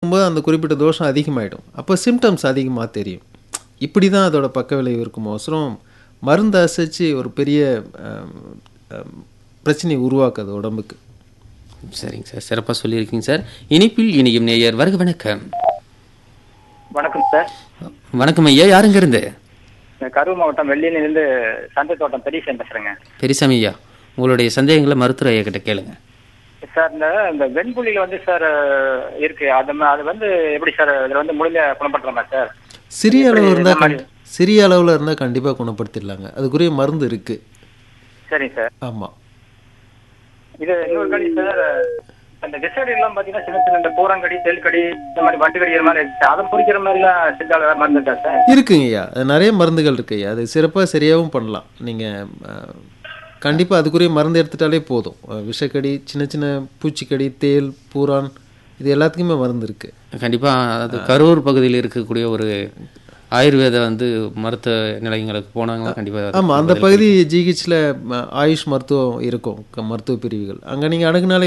இருக்கும்போது அந்த குறிப்பிட்ட தோஷம் அதிகமாயிடும் அப்போ சிம்டம்ஸ் அதிகமாக தெரியும் இப்படி தான் அதோட பக்க விளைவு இருக்கும் அவசரம் மருந்து அசைச்சு ஒரு பெரிய ஆம், ஆம், பிரச்சனையை உருவாக்குது உடம்புக்கு சரிங்க சார் சிறப்பாக சொல்லியிருக்கீங்க சார் இனிப்பில் இனியும் நேயர் வருக வணக்கம் வணக்கம் சார் வணக்கம் ஐயா யாருங்க இருந்து நான் கரூர் மாவட்டம் வெள்ளியிலிருந்து சந்தை தோட்டம் பெரியசன் பேசுறேங்க பெரியசாமி ஐயா உங்களுடைய சந்தேகங்களை மருத்துவர் ஐயா கிட்ட கேளுங்க சார் இந்த இந்த வெண்புலியில வந்து சார் இருக்கு அது ம- அது வந்து எப்படி சார் இதுல வந்து முழுமையா குணப்படுத்தலாமா சார் சிறிய அளவு எப்படி இருந்தால் இந்த மாதிரி? சிறிய அளவில் இருந்தால் கண்டிப்பாக குணப்படுத்திடலாங்க அதுக்குரிய மருந்து இருக்குது சரிங்க சார் ஆமாம் இது இன்னொரு கடி சார் அந்த விசடி எல்லாம் பாத்தீங்கன்னா சின்ன சின்ன இந்த பூரங்கடி தெல்கடி இந்த மாதிரி வட்டு கடிக்கிற மாதிரி இருக்கு அதை பிடிக்கிற மாதிரி எல்லாம் சித்தால வேற மருந்து இருக்கா சார் இருக்குங்கய்யா அது நிறைய மருந்துகள் இருக்குய்யா அது சிறப்பாக சரியாகவும் பண்ணலாம் நீங்கள் கண்டிப்பாக அதுக்குரிய மருந்து எடுத்துட்டாலே போதும் அஹ், விஷக்கடி சின்ன சின்ன பூச்சிக்கடி தேல் பூரான் இது எல்லாத்துக்குமே மருந்து இருக்குது கண்டிப்பாக அது கரூர் பகுதியில் இருக்கக்கூடிய ஒரு ஆயுர்வேத வந்து மருத்துவ நிலையங்களுக்கு போனாங்கன்னா கண்டிப்பாக ஆமாம் அந்த பகுதி ஜிஹெச்சில் ஆயுஷ் மருத்துவம் இருக்கும் க- மருத்துவ பிரிவுகள் அங்கே நீங்கள் அணுகுனாலே